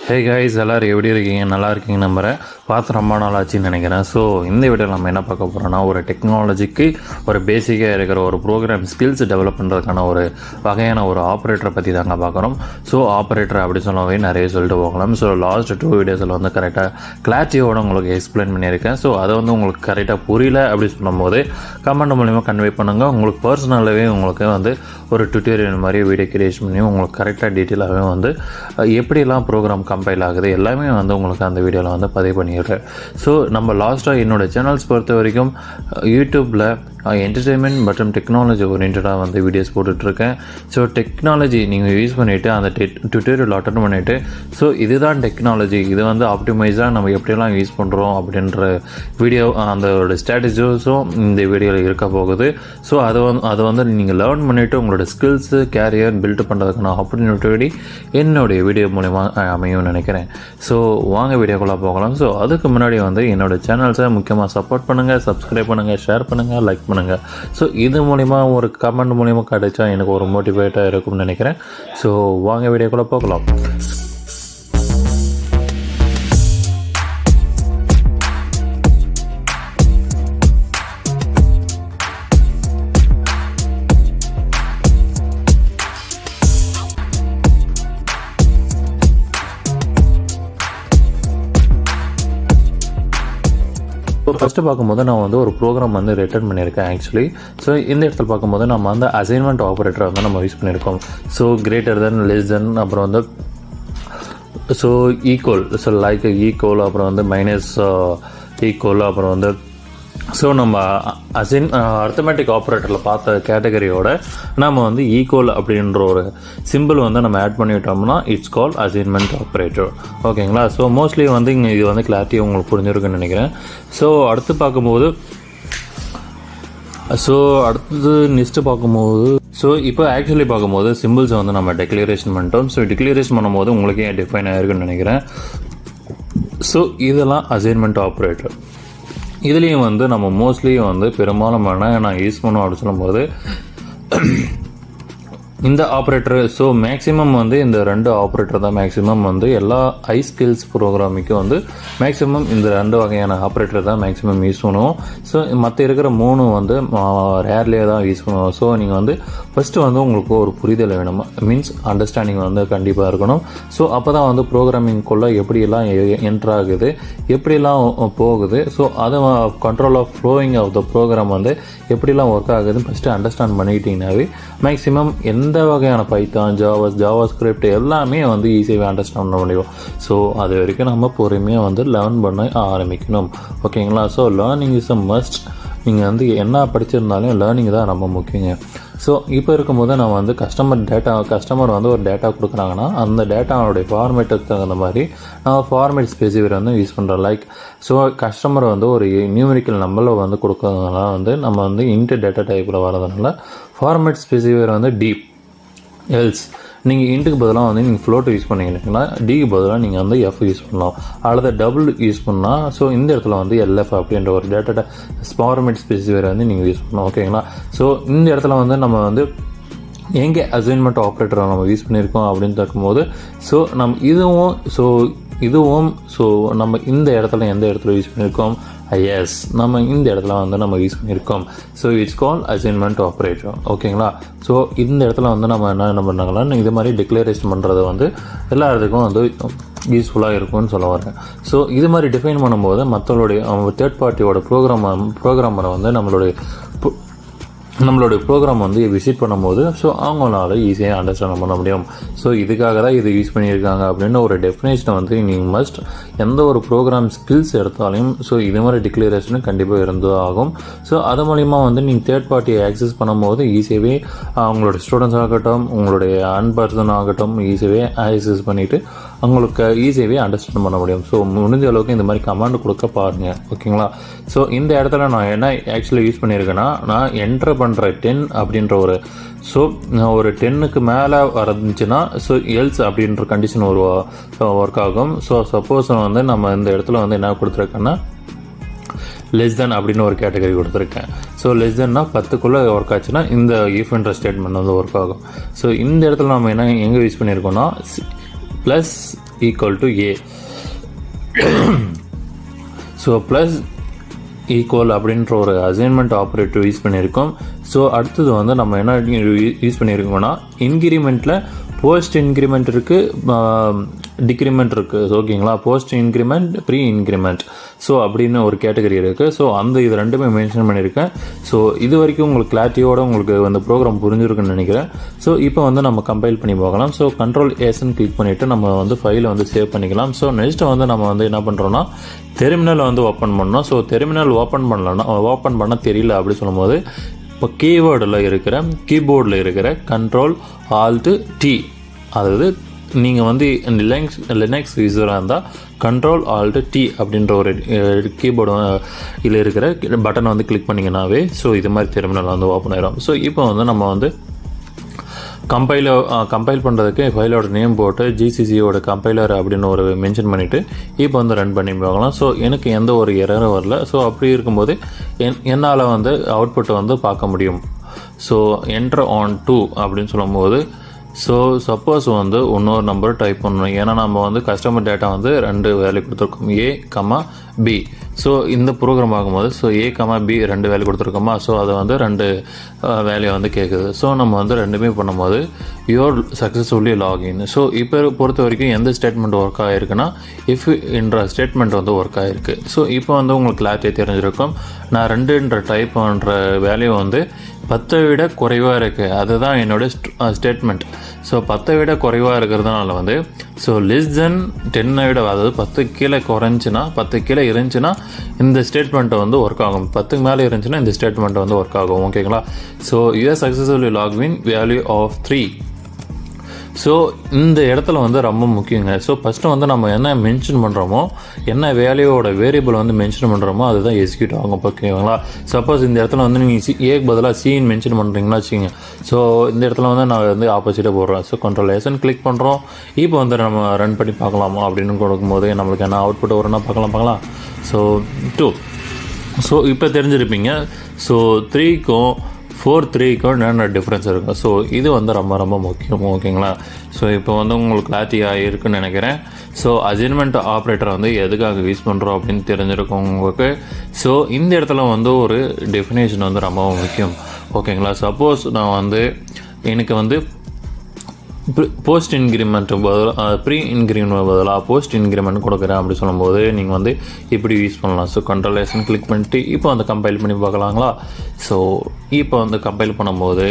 hey guys எல்லோரும் எப்படி இருக்கீங்க நல்லா இருக்கீங்க நம்புறேன் பார்த்து ரொம்ப நாள் ஆச்சுன்னு நினைக்கிறேன் ஸோ இந்த வீடியோவில் நம்ம என்ன பார்க்க போகிறோம்னா ஒரு டெக்னாலஜிக்கு ஒரு பேசிக்காக இருக்கிற ஒரு ப்ரோக்ராம் ஸ்கில்ஸ் டெவலப் பண்ணுறதுக்கான ஒரு வகையான ஒரு ஆப்ரேட்டரை பற்றி தாங்க பார்க்குறோம் ஸோ ஆப்ரேட்டர் அப்படி சொல்லவே நிறைய சொல்லிட்டு போகலாம் ஸோ லாஸ்ட் டூ வீடியோஸில் வந்து கரெக்டாக கிளாரிட்டியோட உங்களுக்கு எக்ஸ்பிளைன் பண்ணியிருக்கேன் ஸோ அதை வந்து உங்களுக்கு கரெக்டாக புரியல அப்படி சொல்லும்போது கமெண்ட் மூலிமா கன்வே பண்ணுங்கள் உங்களுக்கு பர்சனலாகவே உங்களுக்கு வந்து ஒரு டுட்டோரியல் மாதிரி வீடியோ கிரியேஷன் பண்ணி உங்களுக்கு கரெக்டாக டீட்டெயிலாகவே வந்து அஹ், எப்படியெல்லாம் ப்ரோக்ராம் கம்பைல் ஆகுது எல்லாமே வந்து உங்களுக்கு அந்த வீடியோவில் வந்து பதிவு பண்ணிடுறேன் ஸோ நம்ம லாஸ்ட்டாக என்னோட சேனல்ஸ் பொறுத்த வரைக்கும் யூடியூப்பில் என்டர்டெயின்மெண்ட் மற்றும் டெக்னாலஜி ஓரியன்டாக வந்து வீடியோஸ் போட்டுட்ருக்கேன் ஸோ டெக்னாலஜி நீங்கள் யூஸ் பண்ணிவிட்டு அந்த டுட்டோரியல் அட்டன் பண்ணிவிட்டு ஸோ இதுதான் டெக்னாலஜி இது வந்து ஆப்டிமைஸாக நம்ம எப்படியெல்லாம் யூஸ் பண்ணுறோம் அப்படின்ற வீடியோ அந்த ஸ்ட்ராட்டஜிஸும் இந்த வீடியோவில் இருக்க போகுது ஸோ அதை வந்து அதை வந்து நீங்கள் லேர்ன் பண்ணிவிட்டு உங்களோட ஸ்கில்ஸு கேரியர் பில்ட் பண்ணுறதுக்கான ஆப்பர்ச்சுனிட்டி என்னுடைய வீடியோ மூலிமா அஹ், அமையும்னு நினைக்கிறேன் ஸோ வாங்க வீடியோக்குள்ளே போகலாம் ஸோ அதுக்கு முன்னாடி வந்து என்னோட சேனல்ஸை முக்கியமாக சப்போர்ட் பண்ணுங்கள் சப்ஸ்கிரைப் பண்ணுங்கள் ஷேர் பண்ணுங்கள் லைக் பண்ணுங்கள் ஸோ இது மூலிமா ஒரு கமெண்ட் மூலிமா கிடைச்சா எனக்கு ஒரு மோட்டிவேட்டாக இருக்கும்னு நினைக்கிறேன் ஸோ வாங்க வீடியோக்குள்ளே போகலாம் இப்போ ஃபஸ்ட்டு பார்க்கும்போது நான் வந்து ஒரு ப்ரோக்ராம் வந்து ரிட்டர்ன் பண்ணியிருக்கேன் ஆக்சுவலி ஸோ இந்த இடத்துல பார்க்கும்போது நம்ம வந்து அசைன்மெண்ட் ஆப்ரேட்டர் வந்து நம்ம யூஸ் பண்ணியிருக்கோம் so greater than less than அப்புறம் வந்து so equal so like equal அப்புறம் வந்து மைனஸ் ஈக்குவல் அப்புறம் வந்து ஸோ நம்ம அசின் அர்த்தமேட்டிக் ஆப்ரேட்டரில் பார்த்த கேட்டகரியோட நம்ம வந்து ஈக்குவல் அப்படின்ற ஒரு சிம்பிள் வந்து நம்ம ஆட் பண்ணிவிட்டோம்னா இட்ஸ் கால் அசைன்மெண்ட் ஆப்ரேட்டர் ஓகேங்களா ஸோ மோஸ்ட்லி வந்து இங்கே இது வந்து கிளாரிட்டி உங்களுக்கு புரிஞ்சிருக்குன்னு நினைக்கிறேன் ஸோ அடுத்து பார்க்கும்போது ஸோ அடுத்தது நெக்ஸ்ட்டு பார்க்கும்போது ஸோ இப்போ ஆக்சுவலி பார்க்கும்போது சிம்பிள்ஸை வந்து நம்ம டெக்ளரேஷன் பண்ணிட்டோம் ஸோ டெக்ளரேஷன் பண்ணும்போது உங்களுக்கே டிஃபைன் ஆயிருக்குன்னு நினைக்கிறேன் ஸோ இதெல்லாம் அசைன்மெண்ட் ஆப்ரேட்டர் இதுலேயும் வந்து நம்ம மோஸ்ட்லி வந்து பெரும்பாலுமான நான் யூஸ் பண்ணுவோம் அப்படின்னு சொல்லும்போது இந்த ஆப்ரேட்டர் ஸோ மேக்ஸிமம் வந்து இந்த ரெண்டு ஆப்ரேட்டர் தான் மேக்ஸிமம் வந்து எல்லா ஹை ஸ்கில்ஸ் ப்ரோக்ராமிக்கும் வந்து மேக்ஸிமம் இந்த ரெண்டு வகையான ஆப்ரேட்டர் தான் மேக்ஸிமம் யூஸ் பண்ணுவோம் ஸோ மற்ற இருக்கிற மூணு வந்து ரேர்லேயே தான் யூஸ் பண்ணுவோம் ஸோ நீங்கள் வந்து ஃபஸ்ட்டு வந்து உங்களுக்கு ஒரு புரிதல் வேணும் மீன்ஸ் அண்டர்ஸ்டாண்டிங் வந்து கண்டிப்பாக இருக்கணும் ஸோ அப்போ தான் வந்து ப்ரோக்ராமிங்குள்ளே எப்படியெல்லாம் என்ட்ரு ஆகுது எப்படிலாம் போகுது ஸோ அதை control of flowing of the program வந்து எப்படிலாம் ஒர்க் ஆகுதுன்னு ஃபஸ்ட்டு அண்டர்ஸ்டாண்ட் பண்ணிக்கிட்டீங்கன்னாவே மேக்ஸிமம் எந்த வகையான பைத்தான் ஜாவா ஜாவா ஸ்கிரிப்ட் எல்லாமே வந்து ஈஸியாகவே அண்டர்ஸ்டாண்ட் பண்ண முடியும் ஸோ அது வரைக்கும் நம்ம பொறுமையாக வந்து லேர்ன் பண்ண ஆரம்பிக்கணும் ஓகேங்களா so learning is a must நீங்கள் வந்து என்ன படிச்சிருந்தாலும் லேர்னிங் தான் ரொம்ப முக்கியங்க ஸோ இப்போ இருக்கும்போது நான் வந்து கஸ்டமர் டேட்டா கஸ்டமர் வந்து ஒரு டேட்டா கொடுக்குறாங்கன்னா அந்த டேட்டாவோடைய ஃபார்மேட்டுக்கு தகுந்த மாதிரி நான் ஃபார்மேட் ஸ்பெசிஃபைர் வந்து யூஸ் பண்ணுறேன் லைக் ஸோ கஸ்டமர் வந்து ஒரு நியூமரிக்கல் நம்பரில் வந்து கொடுக்கறதுனால வந்து நம்ம வந்து இன்ட்டு டேட்டா டைப்பில் வரதுனால ஃபார்மேட் ஸ்பெசிஃபைர் வந்து டீப் எல்ஸ் நீங்கள் இன்ட்டுக்கு பதிலாக வந்து நீங்கள் ஃப்ளோட் யூஸ் பண்ணீங்கன்னா டிக்கு பதிலாக நீங்கள் வந்து எஃப் யூஸ் பண்ணலாம் அல்லது டபுள் யூஸ் பண்ணால் ஸோ இந்த இடத்துல வந்து எல்எஃப் அப்படின்ற ஒரு டேட்டா ஃபார்மேட் ஸ்பெசிஃபைர் வந்து நீங்கள் யூஸ் பண்ணலாம் ஓகேங்களா ஸோ இந்த இடத்துல வந்து நம்ம வந்து எங்கே அசைன்மெண்ட் ஆப்ரேட்டரை நம்ம யூஸ் பண்ணியிருக்கோம் அப்படின்னு பார்க்கும்போது ஸோ நம்ம இதுவும் ஸோ இதுவும் ஸோ நம்ம இந்த இடத்துல எந்த இடத்துல யூஸ் பண்ணியிருக்கோம் எஸ் நம்ம இந்த இடத்துல வந்து நம்ம யூஸ் பண்ணியிருக்கோம் so it's call assignment operator ஓகேங்களா ஸோ இந்த இடத்துல வந்து நம்ம என்ன என்ன பண்ணாங்கன்னா இது மாதிரி டிக்ளரேஷன் பண்ணுறது வந்து எல்லா இடத்துக்கும் வந்து யூஸ்ஃபுல்லாக இருக்கும்னு சொல்ல வரேன் ஸோ இது மாதிரி டிஃபைன் பண்ணும்போது மற்றவங்களுடைய தேர்ட் பார்ட்டியோட ப்ரோக்ராம் ப்ரோக்ராமரை வந்து நம்மளுடைய pro- நம்மளுடைய ப்ரோக்ராம் வந்து விசிட் பண்ணும்போது ஸோ அவங்களால ஈஸியாக அண்டர்ஸ்டாண்ட் பண்ண முடியும் ஸோ இதுக்காக தான் இது யூஸ் பண்ணியிருக்காங்க அப்படின்னு ஒரு டெஃபினேஷனை வந்து நீங்கள் மஸ்ட் எந்த ஒரு ப்ரோக்ராம் ஸ்கில்ஸ் எடுத்தாலும் ஸோ இது மாதிரி டிக்ளரேஷன் கண்டிப்பாக இருந்து ஆகும் ஸோ அது மூலிமா வந்து நீங்கள் தேர்ட் பார்ட்டியை ஆக்சஸ் பண்ணும்போது ஈஸியாகவே அவங்களோட ஸ்டூடெண்ட்ஸ் ஆகட்டும் உங்களுடைய அன்பர்சன் ஆகட்டும் ஈஸியாகவே ஆக்சஸ் பண்ணிவிட்டு அவங்களுக்கு ஈஸியாகவே அண்டர்ஸ்டாண்ட் பண்ண முடியும் ஸோ முடிஞ்ச அளவுக்கு இந்த மாதிரி கமாண்ட் கொடுக்க பாருங்கள் ஓகேங்களா ஸோ இந்த இடத்துல நான் என்ன ஆக்சுவலி யூஸ் பண்ணியிருக்கேன்னா நான் என்ட்ரு பண்ணுற டென் அப்படின்ற ஒரு ஸோ ஒரு டென்னுக்கு மேலே வந்துச்சுன்னா ஸோ எல்ஸ் அப்படின்ற கண்டிஷன் ஒரு ஒர்க் ஆகும் ஸோ சப்போஸ் வந்து நம்ம இந்த இடத்துல வந்து என்ன கொடுத்துருக்கேன்னா லெஸ் தென் அப்படின்னு ஒரு கேட்டகரி கொடுத்துருக்கேன் ஸோ லெஸ் தென்னா பத்துக்குள்ளே ஒர்க் ஆச்சுன்னா இந்த இஃப் என்ற ஸ்டேட்மெண்ட் வந்து ஒர்க் ஆகும் ஸோ இந்த இடத்துல நம்ம என்ன எங்கே யூஸ் பண்ணியிருக்கோம்னா plus equal to A so plus equal அப்படின்ற ஒரு அசைன்மெண்ட் ஆப்ரேட்டர் யூஸ் பண்ணியிருக்கோம் ஸோ அடுத்தது வந்து நம்ம என்ன யூஸ் பண்ணியிருக்கோம்னா இன்க்ரிமெண்ட்டில் போஸ்ட் இன்க்ரிமெண்ட் இருக்குது டிக்ரிமெண்ட் இருக்குது ஓகேங்களா post increment pre increment so அப்படின்னு ஒரு கேட்டகரி இருக்குது ஸோ அந்த இது ரெண்டுமே மென்ஷன் பண்ணியிருக்கேன் ஸோ இது வரைக்கும் உங்களுக்கு கிளாரிட்டியோட உங்களுக்கு அந்த ப்ரோக்ராம் புரிஞ்சிருக்குன்னு நினைக்கிறேன் ஸோ இப்போ வந்து நம்ம கம்பைல் பண்ணி பார்க்கலாம் ஸோ கண்ட்ரோல் ஏசன் கிளிக் பண்ணிவிட்டு நம்ம வந்து ஃபைலை வந்து சேவ் பண்ணிக்கலாம் ஸோ நெக்ஸ்ட் வந்து நம்ம வந்து என்ன பண்ணுறோம்னா டெர்மினல் வந்து ஓப்பன் பண்ணோம் ஸோ டெர்மினல் ஓப்பன் பண்ணலன்னா ஓப்பன் பண்ண தெரியல அப்படி சொல்லும்போது இப்போ கீவேர்டில் இருக்கிற கீபோர்டில் இருக்கிற கண்ட்ரோல் ஆல்ட்டு டி அதாவது நீங்கள் வந்து லினக்ஸ் லினக்ஸ் யூஸராக இருந்தால் கண்ட்ரோல் ஆல்ட்டு டி அப்படின்ற ஒரு கீபோர்டு இதில் இருக்கிற பட்டனை வந்து கிளிக் பண்ணிங்கனாவே ஸோ இது மாதிரி டெர்மினல் வந்து ஓப்பன் ஆயிடும் ஸோ இப்போ வந்து நம்ம வந்து கம்பைல கம்பைல் பண்ணுறதுக்கு ஃபைலோட நேம் போட்டு ஜிசிசியோட கம்பைலர் அப்படின்னு ஒரு மென்ஷன் பண்ணிவிட்டு இப்போ வந்து ரன் பண்ணி பார்க்கலாம் ஸோ எனக்கு எந்த ஒரு எரரும் வரல ஸோ அப்படி இருக்கும்போது என் என்னால் வந்து அவுட்புட்டை வந்து பார்க்க முடியும் ஸோ என்ட்ரு ஆன் டூ அப்படின்னு சொல்லும்போது ஸோ சப்போஸ் வந்து இன்னொரு நம்பர் டைப் பண்ணணும் ஏன்னா நம்ம வந்து கஸ்டமர் டேட்டா வந்து ரெண்டு வேல்யூ கொடுத்துருக்கோம் ஏ கமா பி ஸோ இந்த ப்ரோக்ராம் ஆகும்போது ஸோ ஏ கமா பி ரெண்டு வேல்யூ கொடுத்துருக்கோமா ஸோ அதை வந்து ரெண்டு வேல்யூ வந்து கேட்குது ஸோ நம்ம வந்து ரெண்டுமே பண்ணும்போது யுவர் சக்ஸஸ்ஃபுல்லி லாகின் ஸோ இப்போ பொறுத்த வரைக்கும் எந்த ஸ்டேட்மெண்ட் ஒர்க் ஆகிருக்குன்னா இஃப் என்ற ஸ்டேட்மெண்ட் வந்து ஒர்க் ஆகிருக்கு ஸோ இப்போ வந்து உங்களுக்கு கிளாரிட்டி தெரிஞ்சிருக்கும் நான் ரெண்டுன்ற டைப் பண்ணுற வேல்யூ வந்து பத்தை விட குறைவாக இருக்குது அதுதான் என்னோட ஸ்டேட்மெண்ட் ஸோ பத்தை விட குறைவாக இருக்கிறதுனால வந்து ஸோ லெஸ் தென் டென்னை விட அதாவது பத்து கீழே குறைஞ்சின்னா பத்து கீழே இருந்துச்சுன்னா இந்த ஸ்டேட்மெண்ட்டை வந்து ஒர்க் ஆகும் பத்துக்கு மேலே இருந்துச்சுன்னா இந்த ஸ்டேட்மெண்ட் வந்து ஒர்க் ஆகும் ஓகேங்களா so us successfully log in value of three so இந்த இடத்துல வந்து ரொம்ப முக்கியங்க ஸோ ஃபஸ்ட்டு வந்து நம்ம என்ன மென்ஷன் பண்ணுறோமோ என்ன வேல்யூவோட வேரியபிள் வந்து மென்ஷன் பண்ணுறோமோ அதுதான் எக்ஸிக்யூட் ஆகும் ஓகேங்களா சப்போஸ் இந்த இடத்துல வந்து நீங்கள் சி ஏக்கு பதிலாக சின்னு மென்ஷன் பண்ணுறீங்கன்னா வச்சுக்கோங்க ஸோ இந்த இடத்துல வந்து நான் வந்து ஆப்போசிட்டாக போடுறேன் ஸோ கண்ட்ரோல் எஸ்என் கிளிக் பண்ணுறோம் இப்போ வந்து நம்ம ரன் பண்ணி பார்க்கலாமா அப்படின்னு கொடுக்கும்போது நம்மளுக்கு என்ன அவுட்புட் வரும்னா பார்க்கலாம் பார்க்கலாம் ஸோ டூ ஸோ இப்போ தெரிஞ்சிருப்பீங்க ஸோ த்ரீக்கும் ஃபோர் த்ரீக்கும் என்னென்ன டிஃப்ரென்ஸ் இருக்கும் ஸோ இது வந்து ரொம்ப ரொம்ப முக்கியம் ஓகேங்களா ஸோ இப்போ வந்து உங்களுக்கு கிளாரிட்டி ஆகிருக்குன்னு நினைக்கிறேன் ஸோ அசைன்மெண்ட் ஆப்ரேட்டர் வந்து எதுக்காக யூஸ் பண்ணுறோம் அப்படின்னு தெரிஞ்சிருக்கும் உங்களுக்கு ஸோ இந்த இடத்துல வந்து ஒரு டெஃபினேஷன் வந்து ரொம்ப முக்கியம் ஓகேங்களா சப்போஸ் நான் வந்து எனக்கு வந்து போஸ்ட் இன்க்ரிமெண்ட் பதிலாக ப்ரீ இன்க்ரிமெண்ட் பதிலாக போஸ்ட் இன்க்ரிமெண்ட் கொடுக்குறேன் அப்படி சொல்லும்போது நீங்கள் வந்து இப்படி யூஸ் பண்ணலாம் ஸோ கண்ட்ரோலேஷன் கிளிக் பண்ணிட்டு இப்போ வந்து கம்பைல் பண்ணி பார்க்கலாங்களா ஸோ இப்போ வந்து கம்பைல் பண்ணும்போது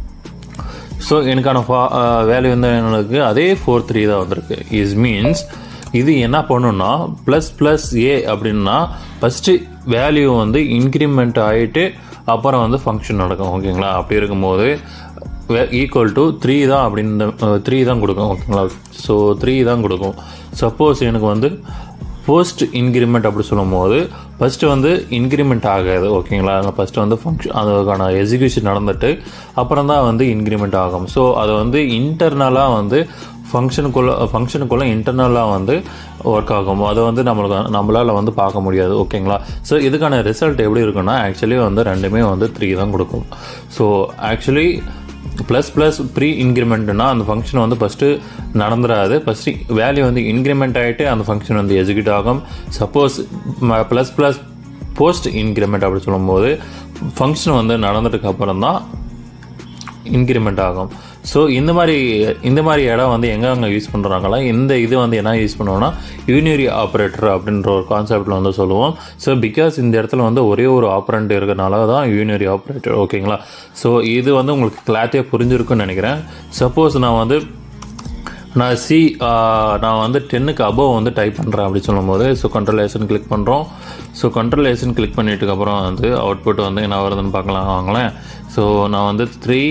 ஸோ எனக்கான ஃபா வேல்யூ வந்து எனக்கு அதே ஃபோர் த்ரீ தான் வந்திருக்கு இஸ் மீன்ஸ் இது என்ன பண்ணுன்னா ப்ளஸ் ப்ளஸ் ஏ அப்படின்னா ஃபஸ்ட்டு வேல்யூ வந்து இன்க்ரிமெண்ட் ஆகிட்டு அப்புறம் வந்து ஃபங்க்ஷன் நடக்கும் ஓகேங்களா அப்படி இருக்கும்போது ஈக்குவல் டு த்ரீ தான் அப்படின்னு த்ரீ தான் கொடுக்கும் ஓகேங்களா ஸோ த்ரீ தான் கொடுக்கும் சப்போஸ் எனக்கு வந்து போஸ்ட் இன்க்ரிமெண்ட் அப்படி சொல்லும்போது ஃபஸ்ட்டு வந்து இன்க்ரிமெண்ட் ஆகாது ஓகேங்களா ஃபஸ்ட்டு வந்து ஃபங்க்ஷன் அதுக்கான எக்ஸிக்யூஷன் நடந்துட்டு அப்புறம் தான் வந்து இன்க்ரிமெண்ட் ஆகும் ஸோ அதை வந்து இன்டர்னலாக வந்து ஃபங்க்ஷனுக்குள்ளே ஃபங்க்ஷனுக்குள்ளே இன்டர்னலாக வந்து ஒர்க் ஆகும் அதை வந்து நம்மளுக்கு நம்மளால் வந்து பார்க்க முடியாது ஓகேங்களா ஸோ இதுக்கான ரிசல்ட் எப்படி இருக்குன்னா ஆக்சுவலி வந்து ரெண்டுமே வந்து த்ரீ தான் கொடுக்கும் so actually plus plus pre இன்க்ரிமெண்ட்னா அந்த ஃபங்க்ஷன் வந்து ஃபஸ்ட்டு நடந்துடாது ஃபஸ்ட்டு வேல்யூ வந்து இன்க்ரிமெண்ட் ஆகிட்டு அந்த ஃபங்க்ஷன் வந்து எக்ஸிக்யூட் ஆகும் suppose plus plus post increment அப்படி சொல்லும்போது ஃபங்க்ஷன் வந்து நடந்ததுக்கு அப்புறம் தான் இன்க்ரிமெண்ட் ஆகும் ஸோ இந்த மாதிரி இந்த மாதிரி இடம் வந்து எங்கே அங்கே யூஸ் பண்ணுறாங்களா இந்த இது வந்து என்ன யூஸ் பண்ணுவோம்னா யூனியரி ஆப்ரேட்டர் அப்படின்ற ஒரு கான்செப்டில் வந்து சொல்லுவோம் ஸோ பிகாஸ் இந்த இடத்துல வந்து ஒரே ஒரு ஆப்ரண்ட் இருக்கிறனால தான் யூனியரி ஆப்ரேட்டர் ஓகேங்களா ஸோ இது வந்து உங்களுக்கு கிளாரிட்டியாக புரிஞ்சிருக்குன்னு நினைக்கிறேன் சப்போஸ் நான் வந்து நான் சி நான் வந்து டென்னுக்கு அபோவ் வந்து டைப் பண்ணுறேன் அப்படி சொல்லும்போது ஸோ கண்ட்ரோலேஷன் கிளிக் பண்ணுறோம் ஸோ கண்ட்ரோலேஷன் கிளிக் பண்ணிட்டுக்கு அப்புறம் வந்து அவுட்புட் வந்து என்ன வருதுன்னு பார்க்கலாம் வாங்களேன் ஸோ நான் வந்து த்ரீ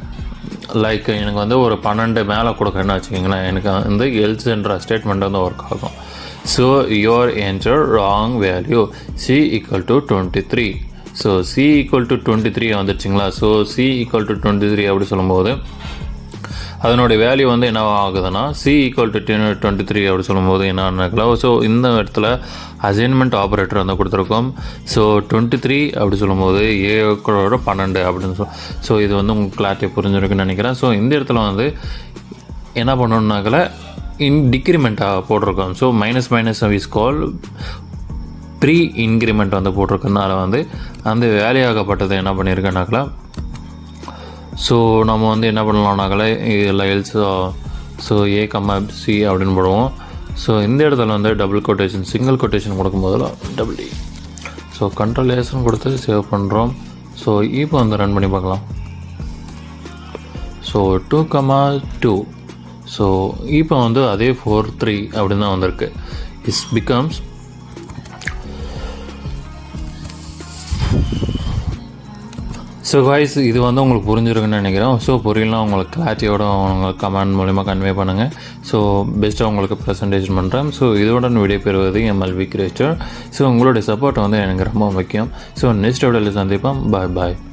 லைக் எனக்கு வந்து ஒரு பன்னெண்டு மேலே கொடுக்குறேன்னு வச்சுக்கோங்களேன் எனக்கு வந்து எல்ஸ்ன்ற ஸ்டேட்மெண்ட் வந்து ஒர்க் ஆகும் so your enter wrong value C equal to twenty three so C equal to twenty three வந்துருச்சுங்களா so C equal to twenty three அப்படி சொல்லும்போது அதனுடைய வேல்யூ வந்து என்ன ஆகுதுன்னா C equal to ten twenty three அப்படி சொல்லும்போது என்ன ஸோ இந்த இடத்துல அசைன்மெண்ட் ஆப்ரேட்டர் வந்து கொடுத்துருக்கோம் ஸோ டுவெண்ட்டி த்ரீ அப்படி சொல்லும்போது ஏக்கரோட பன்னெண்டு அப்படின்னு சொல் ஸோ இது வந்து உங்களுக்கு கிளாரிட்டி புரிஞ்சிருக்குன்னு நினைக்கிறேன் ஸோ இந்த இடத்துல வந்து என்ன பண்ணணுன்னாக்கல இன் டிக்ரிமெண்ட்டாக போட்டிருக்கோம் so minus minus is call pre increment வந்து போட்டிருக்கனால வந்து அந்த வேலையாகப்பட்டது என்ன பண்ணியிருக்கேனாக்கல ஸோ நம்ம வந்து என்ன பண்ணலாம்னாக்கல இதில் else so A comma C அப்படின்னு போடுவோம் ஸோ இந்த இடத்துல வந்து டபுள் கொட்டேஷன் சிங்கிள் கொட்டேஷன் கொடுக்கும்போதெல்லாம் double D so control S கொடுத்து சேவ் பண்ணுறோம் ஸோ இப்போ வந்து ரன் பண்ணி பார்க்கலாம் so two comma two so இப்போ வந்து அதே ஃபோர் த்ரீ அப்படின்னு தான் வந்திருக்கு இஸ் பிகம்ஸ் ஸோ காய்ஸ் இது வந்து உங்களுக்கு புரிஞ்சிருக்குன்னு நினைக்கிறேன் ஸோ புரியலாம் உங்களுக்கு கிளாரிட்டியோட உங்களுக்கு கமெண்ட் மூலிமா கன்வே பண்ணுங்கள் ஸோ பெஸ்ட்டாக உங்களுக்கு ப்ரெசன்டேஷன் பண்ணுறேன் ஸோ இதோட வீடியோ பெறுவது எம்எல்வி கிரேச்சர் ஸோ உங்களுடைய சப்போர்ட் வந்து எனக்கு ரொம்ப முக்கியம் ஸோ நெக்ஸ்ட் வீடியோவில் சந்திப்போம் பாய் பாய்